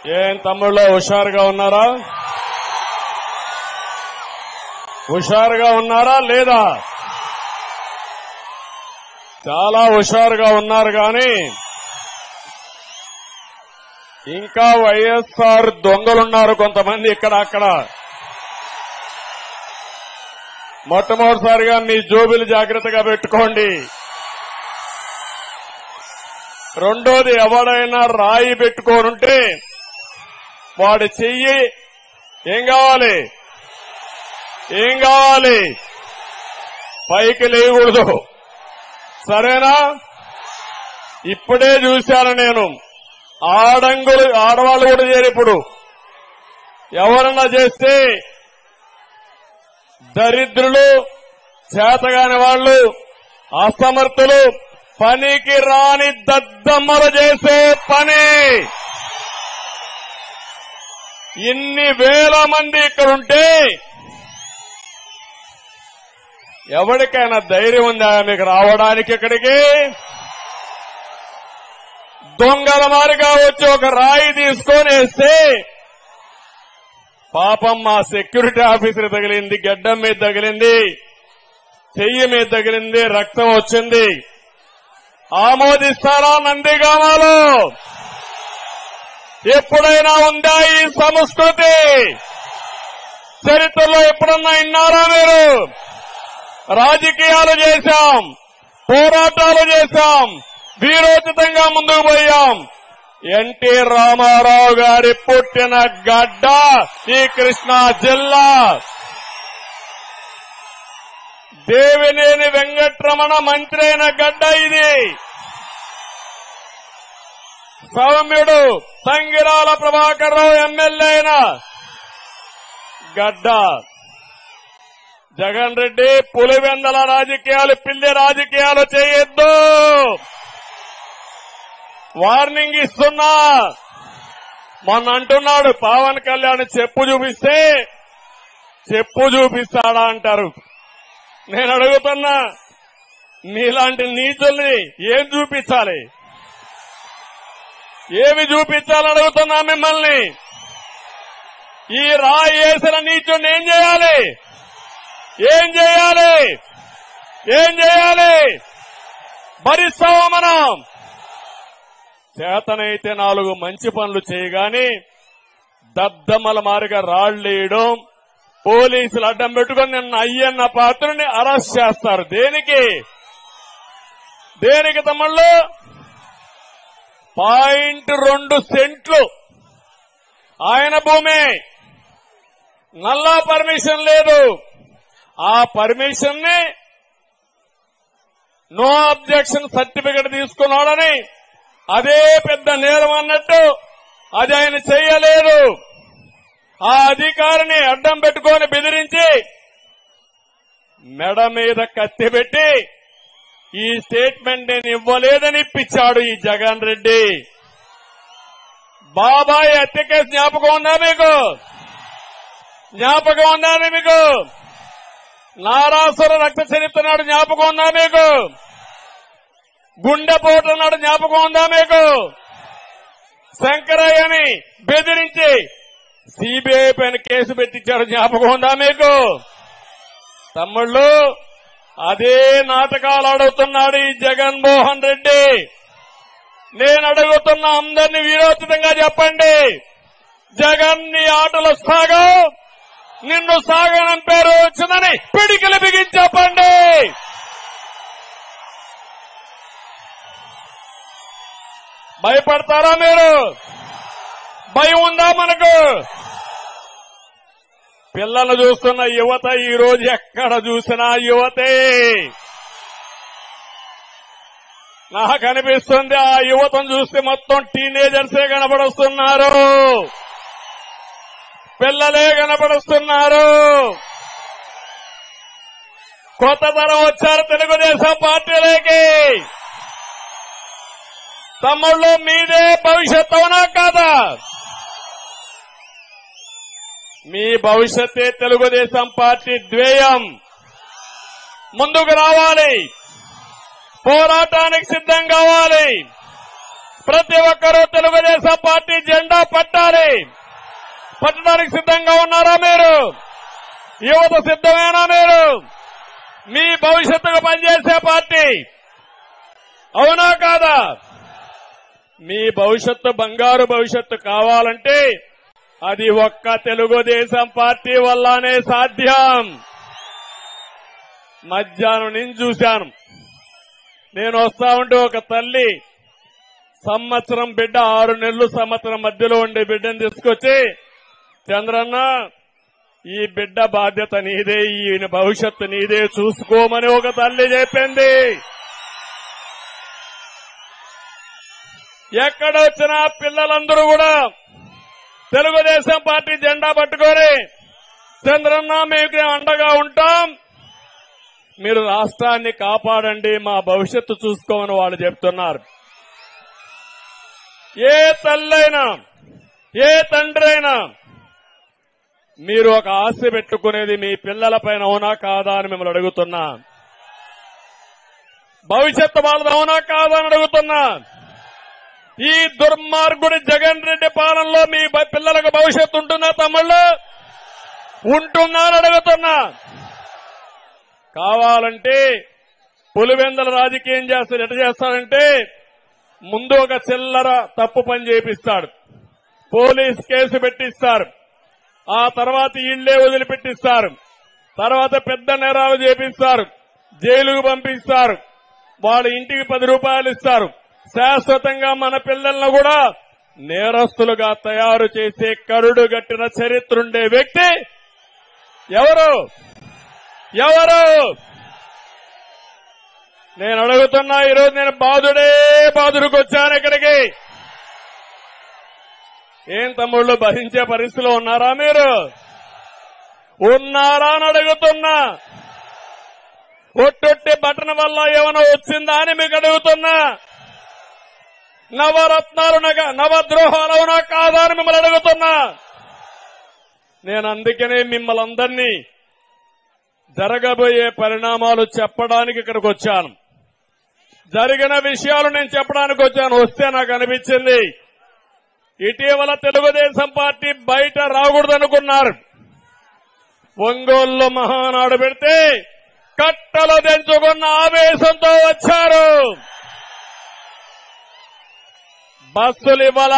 ఏం తమ్ముళ్ళు హుషారుగా ఉన్నారా హుషారుగా ఉన్నారా లేదా చాలా హుషారుగా ఉన్నారు కానీ ఇంకా వైఎస్ఆర్ దొంగలున్నారు కొంతమంది ఇక్కడ అక్కడ మొట్టమొదటిసారిగా మీ జోబిలు జాగ్రత్తగా పెట్టుకోండి రెండోది ఎవడైనా రాయి పెట్టుకోనుంటే వాడి చెయ్యి ఏం కావాలి ఏం కావాలి పైకి లేయకూడదు సరేనా ఇప్పుడే చూశాను నేను ఆడంగులు ఆడవాళ్ళు కూడా చేయరు ఇప్పుడు ఎవరన్నా చేస్తే దరిద్రులు చేతగాని వాళ్ళు అసమర్థులు పనికి రాని దద్దమ్మలు చేసే పని ఇన్ని వేల మంది ఇక్కడుంటే ఎవరికైనా ధైర్యం ఉందా మీకు రావడానికి ఇక్కడికి దొంగల మారిగా వచ్చి ఒక రాయి తీసుకొని వేస్తే పాపం మా సెక్యూరిటీ ఆఫీసర్ తగిలింది గడ్డం మీద తగిలింది చెయ్యి మీద తగిలింది రక్తం వచ్చింది ఆమోదిస్తారా నందిగామాలో ఎప్పుడైనా ఉందా ఈ సంస్కృతి చరిత్రలో ఎప్పుడన్నా విన్నారా మీరు రాజకీయాలు చేశాం పోరాటాలు చేశాం వీరోచితంగా ముందుకు పోయాం ఎన్టీ రామారావు గారి పుట్టిన గడ్డ ఈ కృష్ణా జిల్లా దేవినేని వెంకట్రమణ మంత్రి అయిన గడ్డ ఇది సౌమ్యుడు తంగిరాల ప్రభాకర్ రావు ఎమ్మెల్యే అయిన గడ్డ జగన్ రెడ్డి పులివెందల రాజకీయాలు పిల్లి రాజకీయాలు చేయొద్దు వార్నింగ్ ఇస్తున్నా మొన్న అంటున్నాడు పవన్ కళ్యాణ్ చెప్పు చూపిస్తే చెప్పు చూపిస్తాడా అంటారు నేను అడుగుతున్నా మీలాంటి నీచుల్ని ఏం చూపించాలి ఏమి చూపించాలని అడుగుతున్నా మిమ్మల్ని ఈ రాయి వేసిన నీచుడిని ఏం చేయాలి ఏం చేయాలి ఏం చేయాలి భరిస్తామా మనం చేతనైతే నాలుగు మంచి పనులు చేయగాని దద్దమ్మల మారిగా రాళ్లేయడం పోలీసులు అడ్డం పెట్టుకుని నిన్న అయ్యన్న పాత్రని అరెస్ట్ చేస్తారు దేనికి దేనికి తమ్ముళ్ళు పాయింట్ రెండు సెంట్లు ఆయన భూమి నల్లా పర్మిషన్ లేదు ఆ పర్మిషన్ ని నో అబ్జెక్షన్ సర్టిఫికెట్ తీసుకున్నాడని అదే పెద్ద నేరం అన్నట్టు అది ఆయన చెయ్యలేదు ఆ అధికారిని అడ్డం పెట్టుకొని బెదిరించి మెడ మీద కత్తి పెట్టి ఈ స్టేట్మెంట్ నేను ఇవ్వలేదని ఇప్పించాడు ఈ జగన్ రెడ్డి బాబాయ్ హత్య కేసు జ్ఞాపకం ఉందా మీకు జ్ఞాపకం ఉందా మీకు నారాసుర రక్త చరిత్ర నాడు జ్ఞాపకం ఉందా మీకు గుండెపోటు నాడు జ్ఞాపకం ఉందా మీకు శంకరయ్యని బెదిరించి సిబిఐ పైన కేసు పెట్టించాడు జ్ఞాపకం ఉందా మీకు తమ్ముళ్ళు అదే నాటకాలు ఆడుతున్నాడు ఈ జగన్మోహన్ రెడ్డి నేను అడుగుతున్న అందరినీ వీరోచితంగా చెప్పండి జగన్ నీ ఆటలు సాగం నిన్ను సాగనంపారు వచ్చిందని పిడికిలు బిగించి చెప్పండి భయపడతారా మీరు భయం ఉందా మనకు పిల్లలు చూస్తున్న యువత ఈ రోజు ఎక్కడ చూసినా యువతే నాకు అనిపిస్తుంది ఆ యువతను చూస్తే మొత్తం టీనేజర్సే కనబడుస్తున్నారు పిల్లలే కనబడుస్తున్నారు కొత్త తరం వచ్చారు తెలుగుదేశం పార్టీలోకి తమ్ముళ్ళు మీదే భవిష్యత్ అవునా కాదా మీ భవిష్యత్తే తెలుగుదేశం పార్టీ ధ్యేయం ముందుకు రావాలి పోరాటానికి సిద్ధం కావాలి ప్రతి ఒక్కరూ తెలుగుదేశం పార్టీ జెండా పట్టాలి పట్టడానికి సిద్ధంగా ఉన్నారా మీరు యువత సిద్ధమేనా మీరు మీ భవిష్యత్తుకు పనిచేసే పార్టీ అవునా కాదా మీ భవిష్యత్తు బంగారు భవిష్యత్తు కావాలంటే అది ఒక్క తెలుగుదేశం పార్టీ వల్లనే సాధ్యం మధ్యాహ్నం నేను చూశాను నేను వస్తా ఉంటే ఒక తల్లి సంవత్సరం బిడ్డ ఆరు నెలలు సంవత్సరం మధ్యలో ఉండే బిడ్డను తీసుకొచ్చి చంద్రన్న ఈ బిడ్డ బాధ్యత నీదే ఈయన భవిష్యత్తు నీదే చూసుకోమని ఒక తల్లి చెప్పింది ఎక్కడొచ్చినా పిల్లలందరూ కూడా తెలుగుదేశం పార్టీ జెండా పట్టుకొని చంద్రన్న మీకు అండగా ఉంటాం మీరు రాష్ట్రాన్ని కాపాడండి మా భవిష్యత్తు చూసుకోమని వాళ్ళు చెప్తున్నారు ఏ తల్లైనా ఏ తండ్రి అయినా మీరు ఒక ఆశ పెట్టుకునేది మీ పిల్లల పైన అవునా కాదా అని మిమ్మల్ని అడుగుతున్నా భవిష్యత్తు వాళ్ళది అవునా కాదా అని అడుగుతున్నా ఈ దుర్మార్గుడి జగన్ రెడ్డి పాలనలో మీ బ- పిల్లలకు భవిష్యత్తు ఉంటుందా తమ్ముళ్ళు ఉంటుందా అని అడుగుతున్నా కావాలంటే పులివెందల రాజకీయం చేస్తారు ఎట చేస్తారంటే ముందు ఒక చిల్లర తప్పు పని చేపిస్తాడు పోలీస్ కేసు పెట్టిస్తారు ఆ తర్వాత ఇళ్లే వదిలిపెట్టిస్తారు తర్వాత పెద్ద నేరాలు చేపిస్తారు జైలుకు పంపిస్తారు వాళ్ళ ఇంటికి పది రూపాయలు ఇస్తారు శాశ్వతంగా మన పిల్లలను కూడా నేరస్తులుగా తయారు చేసే కరుడు గట్టిన చరిత్ర ఉండే వ్యక్తి ఎవరు ఎవరు నేను అడుగుతున్నా ఈరోజు నేను బాధుడే బాధుడికి వచ్చాను ఇక్కడికి ఏం తమ్ముళ్ళు భరించే పరిస్థితిలో ఉన్నారా మీరు ఉన్నారా అని అడుగుతున్నా ఒట్టొట్టి బటన్ వల్ల ఏమైనా వచ్చిందా అని మీకు అడుగుతున్నా నవరత్నాలు నగ నవద్రోహాలు అవునా కాదా అని మిమ్మల్ని అడుగుతున్నా నేను అందుకనే మిమ్మల్ని అందరినీ జరగబోయే పరిణామాలు చెప్పడానికి ఇక్కడికి వచ్చాను జరిగిన విషయాలు నేను చెప్పడానికి వచ్చాను వస్తే నాకు అనిపించింది ఇటీవల తెలుగుదేశం పార్టీ బయట రాకూడదనుకున్నారు ఒంగోలులో మహానాడు పెడితే కట్టలు తెంచుకున్న ఆవేశంతో వచ్చారు బస్సులు ఇవ్వాల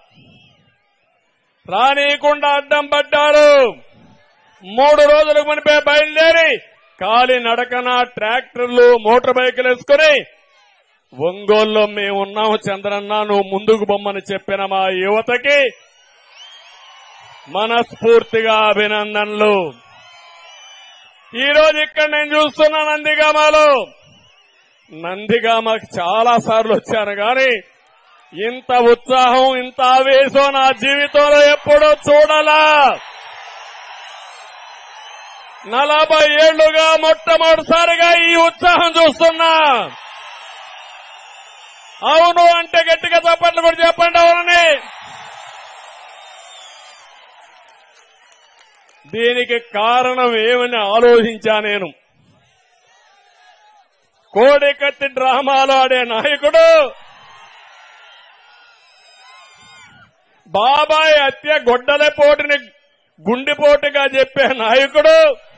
రానీయకుండా అడ్డం పడ్డారు మూడు రోజులకు మునిపే బయలుదేరి కాలి నడకన ట్రాక్టర్లు మోటార్ బైకులు వేసుకుని ఒంగోలులో మేము ఉన్నాము చంద్రన్న నువ్వు ముందుకు బొమ్మని చెప్పిన మా యువతకి మనస్ఫూర్తిగా అభినందనలు ఈ రోజు ఇక్కడ నేను చూస్తున్నా నందిగామలో నందిగామకు చాలా సార్లు వచ్చాను గాని ఇంత ఉత్సాహం ఇంత ఆవేశం నా జీవితంలో ఎప్పుడూ చూడలా నలభై ఏళ్లుగా మొట్టమొదటిసారిగా ఈ ఉత్సాహం చూస్తున్నా అవును అంటే గట్టిగా చప్పట్లు కూడా చెప్పండి అవునని దీనికి కారణం ఏమని ఆలోచించా నేను కోడికత్తి డ్రామాలు ఆడే నాయకుడు బాబాయ్ హత్య గొడ్డల పోటుని గుండెపోటుగా చెప్పే నాయకుడు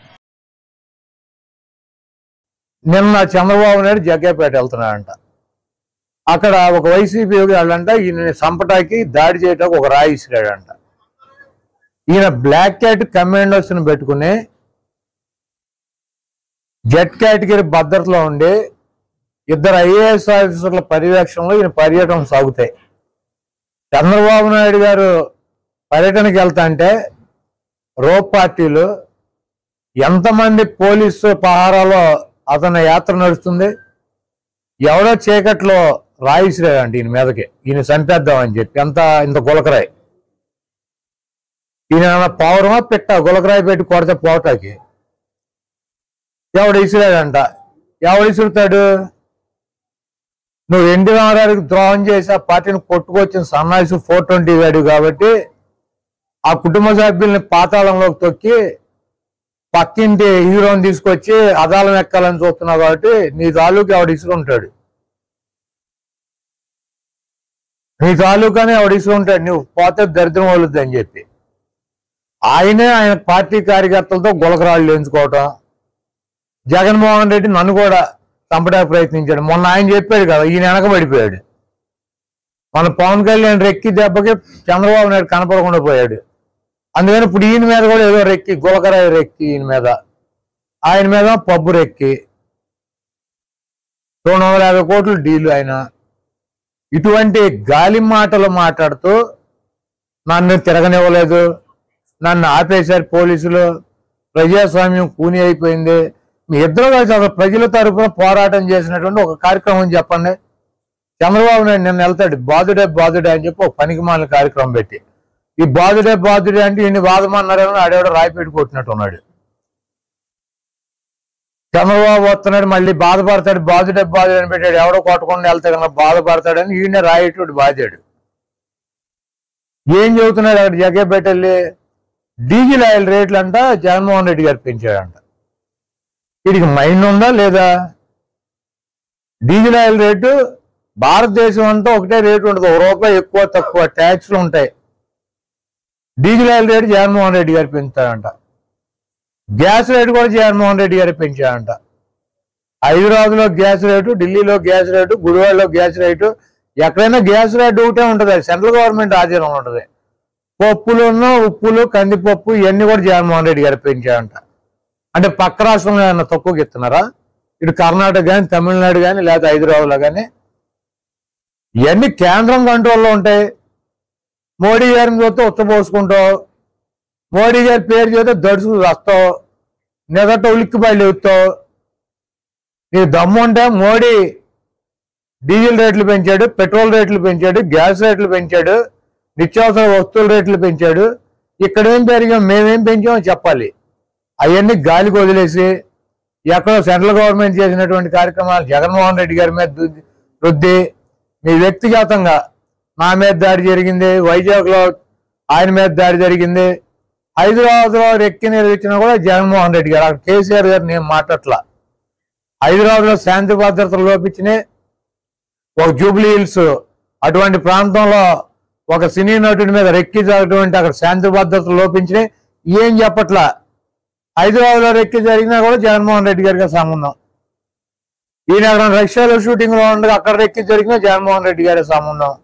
నిన్న చంద్రబాబు నాయుడు జగ్గేపేట వెళ్తున్నాడంట అక్కడ ఒక వైసీపీ వాళ్ళంట ఈయన సంపటాకి దాడి చేయడానికి ఒక రాయి ఇసిరాడంట ఈయన బ్లాక్ క్యాట్ కమాండోస్ ని పెట్టుకుని జెట్ కేటగిరీ భద్రతలో ఉండి ఇద్దరు ఐఏఎస్ ఆఫీసర్ల పర్యవేక్షణలో ఈయన పర్యటన సాగుతాయి చంద్రబాబు నాయుడు గారు పర్యటనకి వెళ్తా అంటే రోప్ పార్టీలు ఎంతమంది పోలీసు పహారాలో అతని యాత్ర నడుస్తుంది ఎవడో చీకట్లో రాయిసిరాడండి ఈయన మీదకి ఈయన చంపేద్దామని చెప్పి ఎంత ఇంత గులకరాయి ఈయన ఏమన్నా పౌరమా పిట్ట గులకరాయి పెట్టి కొడితే పోటాకి ఎవడు ఇసిరాడంట ఎవడు ఇసురుతాడు నువ్వు ఎన్టీ రామారావుకి ద్రోహం చేసి ఆ పార్టీని కొట్టుకొచ్చిన సన్నాసి ఫోర్ ట్వంటీ వాడు కాబట్టి ఆ కుటుంబ సభ్యుల్ని పాతాళంలోకి తొక్కి పక్కింటి హీరోని తీసుకొచ్చి అదాలం ఎక్కాలని చూస్తున్నావు కాబట్టి నీ తాలూకు ఆవిడ ఇసుకుంటాడు నీ తాలూకానే ఎవడిస్తూ ఉంటాడు నువ్వు పోతే దరిద్రం వలుద్ది అని చెప్పి ఆయనే ఆయన పార్టీ కార్యకర్తలతో గులకరాళ్ళు ఎంచుకోవటం జగన్మోహన్ రెడ్డి నన్ను కూడా చంపడానికి ప్రయత్నించాడు మొన్న ఆయన చెప్పాడు కదా ఈయన వెనకబడిపోయాడు మన పవన్ కళ్యాణ్ రెక్కి దెబ్బకి చంద్రబాబు నాయుడు కనపడకుండా పోయాడు అందుకని ఇప్పుడు ఈయన మీద కూడా ఏదో రెక్కి గులకరాయి రెక్కి ఈయన మీద ఆయన మీద పబ్బు రెక్కి రెండు వందల యాభై కోట్లు డీలు ఆయన ఇటువంటి గాలి మాటలు మాట్లాడుతూ నన్ను తిరగనివ్వలేదు నన్ను ఆపేశారు పోలీసులు ప్రజాస్వామ్యం కూని అయిపోయింది మీ ఇద్దరు కలిసి అసలు ప్రజల తరపున పోరాటం చేసినటువంటి ఒక కార్యక్రమం చెప్పండి చంద్రబాబు నాయుడు నిన్న వెళ్తాడు బాధుడే బాధుడే అని చెప్పి ఒక పనికి మాలిన కార్యక్రమం పెట్టి ఈ బాధుడే బాధుడే అంటే ఈయన వాదమన్నారేమో ఆడేవాడు రాయిపెట్టి కొట్టినట్టు ఉన్నాడు చంద్రబాబు వస్తున్నాడు మళ్ళీ బాధపడతాడు బాధుడే బాధుడే అని పెట్టాడు ఎవడో కొట్టకుండా వెళ్తాడు కన్నా బాధపడతాడని ఈయన రాయేటోడు బాధాడు ఏం చెబుతున్నాడు అక్కడ జగ్గేపేటల్లి డీజిల్ ఆయిల్ రేట్లు అంట జగన్మోహన్ రెడ్డి గారు పెంచాడంట వీడికి మైండ్ ఉందా లేదా డీజిల్ ఆయిల్ రేటు భారతదేశం అంతా ఒకటే రేటు ఉంటుంది ఒక రూపాయి ఎక్కువ తక్కువ ట్యాక్స్లు ఉంటాయి diesel oil rate Jaganmohan Reddy గారు పెంచుతాడంట గ్యాస్ రేటు కూడా జగన్మోహన్ రెడ్డి గారు పెంచాడంట హైదరాబాద్లో గ్యాస్ రేటు ఢిల్లీలో గ్యాస్ రేటు గుడివాడలో గ్యాస్ రేటు ఎక్కడైనా గ్యాస్ రేటు ఒకటే ఉంటుంది అది సెంట్రల్ గవర్నమెంట్ ఆధీనంలో ఉంటుంది పప్పులును ఉప్పులు కందిపప్పు ఇవన్నీ కూడా జగన్మోహన్ రెడ్డి గారు పెంచాడంట అంటే పక్క రాష్ట్రంలో ఏమన్నా తక్కువకి ఇస్తున్నారా ఇటు కర్ణాటక కానీ తమిళనాడు కానీ లేదా హైదరాబాద్లో కానీ ఇవన్నీ కేంద్రం కంట్రోల్లో ఉంటాయి మోడీ గారిని చూస్తే ఉత్తపోసుకుంటావు మోడీ గారి పేరు చేస్తే దడుచుకు వస్తావు నిదట ఉలిక్కి బయలు ఎత్తావు నీ దమ్ము ఉంటే మోడీ డీజిల్ రేట్లు పెంచాడు పెట్రోల్ రేట్లు పెంచాడు గ్యాస్ రేట్లు పెంచాడు నిత్యావసర వస్తువుల రేట్లు పెంచాడు ఇక్కడ ఏం పెరిగాం మేమేం పెంచామో చెప్పాలి అవన్నీ గాలికి వదిలేసి ఎక్కడో సెంట్రల్ గవర్నమెంట్ చేసినటువంటి కార్యక్రమాలు జగన్మోహన్ రెడ్డి గారి మీద రుద్ది- రుద్ది మీ వ్యక్తిగతంగా నా మీద దాడి జరిగింది వైజాగ్ లో ఆయన మీద దాడి జరిగింది హైదరాబాద్ లో ఎక్కి నిర్వహించినా కూడా జగన్మోహన్ రెడ్డి గారు అక్కడ కేసీఆర్ గారు నేను మాట్లాడలా హైదరాబాద్ లో శాంతి భద్రతలు లోపించినాయి ఒక జూబ్లీ హిల్స్ అటువంటి ప్రాంతంలో ఒక సినీ నటుడి మీద రెక్కించినటువంటి అక్కడ శాంతి భద్రతలు లోపించినాయి ఏం చెప్పట్లా హైదరాబాద్ లో రెక్కి జరిగినా కూడా జగన్మోహన్ రెడ్డి గారికి సంబంధం ఈయన అక్కడ రష్యాలో షూటింగ్ లో ఉండగా అక్కడ రెక్కి జరిగినా జగన్మోహన్ రెడ్డి గారి సంబంధం